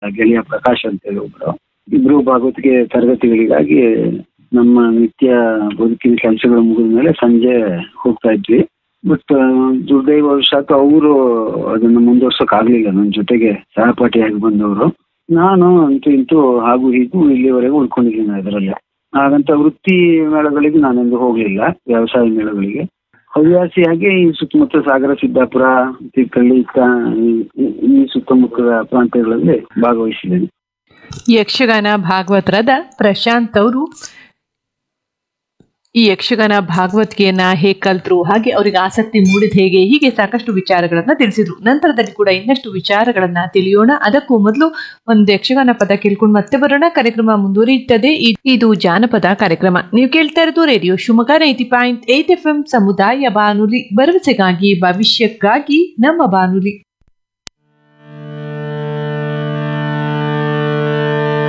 ಗೆಳೆಯ ಪ್ರಕಾಶ್ ಅಂತ ಹೇಳಿ ಒಬ್ರು ಇಬ್ರು ಭಾಗವತಿಗೆ ತರಗತಿಗಳಿಗಾಗಿ ನಮ್ಮ ನಿತ್ಯ ಬದುಕಿನ ಕೆಲಸಗಳು ಮುಗಿದ ಮೇಲೆ ಸಂಜೆ ಹೋಗ್ತಾ ಇದ್ವಿ ಬಟ್ ದುರ್ದೈವಶಾತ್ ಅವರು ಅದನ್ನ ಮುಂದುವರ್ಸೋಕ್ ಆಗ್ಲಿಲ್ಲ ನನ್ನ ಜೊತೆಗೆ ಸಹಪಾಠಿಯಾಗಿ ಬಂದವರು ನಾನು ಅಂತೂ ಇಂತೂ ಹಾಗೂ ಹೀಗೂ ಇಲ್ಲಿವರೆಗೂ ಉಳ್ಕೊಂಡಿದ್ದೀನಿ ಅದರಲ್ಲೇ ಹಾಗಂತ ವೃತ್ತಿ ಮೇಳಗಳಿಗೆ ನಾನೆಂದು ಹೋಗಲಿಲ್ಲ ವ್ಯವಸಾಯ ಮೇಳಗಳಿಗೆ ಹವ್ಯಾಸಿಯಾಗಿ ಈ ಸುತ್ತಮುತ್ತ ಸಾಗರ ಸಿದ್ದಾಪುರ ತೀರ್ಥಹಳ್ಳಿ ಕ- ಈ- ಈ- ಈ ಸುತ್ತಮುತ್ತದ ಪ್ರಾಂತ್ಯಗಳಲ್ಲಿ ಭಾಗವಹಿಸಿದ್ದೇನೆ ಯಕ್ಷಗಾನ ಭಾಗವತರಾದ ಪ್ರಶಾಂತ್ ಅವರು ಈ ಯಕ್ಷಗಾನ ಭಾಗವತಿಕೆಯನ್ನ ಹೇಗೆ ಕಲ್ತರು ಹಾಗೆ ಅವರಿಗೆ ಆಸಕ್ತಿ ಮೂಡಿದ ಹೇಗೆ ಹೀಗೆ ಸಾಕಷ್ಟು ವಿಚಾರಗಳನ್ನ ತಿಳಿಸಿದ್ರು ನಂತರದಲ್ಲಿ ಕೂಡ ಇನ್ನಷ್ಟು ವಿಚಾರಗಳನ್ನ ತಿಳಿಯೋಣ ಅದಕ್ಕೂ ಮೊದಲು ಒಂದು ಯಕ್ಷಗಾನ ಪದ ಕೇಳ್ಕೊಂಡು ಮತ್ತೆ ಬರೋಣ ಕಾರ್ಯಕ್ರಮ ಮುಂದುವರಿಯುತ್ತದೆ ಇ- ಇದು ಜಾನಪದ ಕಾರ್ಯಕ್ರಮ ನೀವು ಕೇಳ್ತಾ ಇರೋದು radio Shivamogga ninety point eight F M ಸಮುದಾಯ ಬಾನುಲಿ ಭರವಸೆಗಾಗಿ ಭವಿಷ್ಯಕ್ಕಾಗಿ ನಮ್ಮ ಬಾನುಲಿ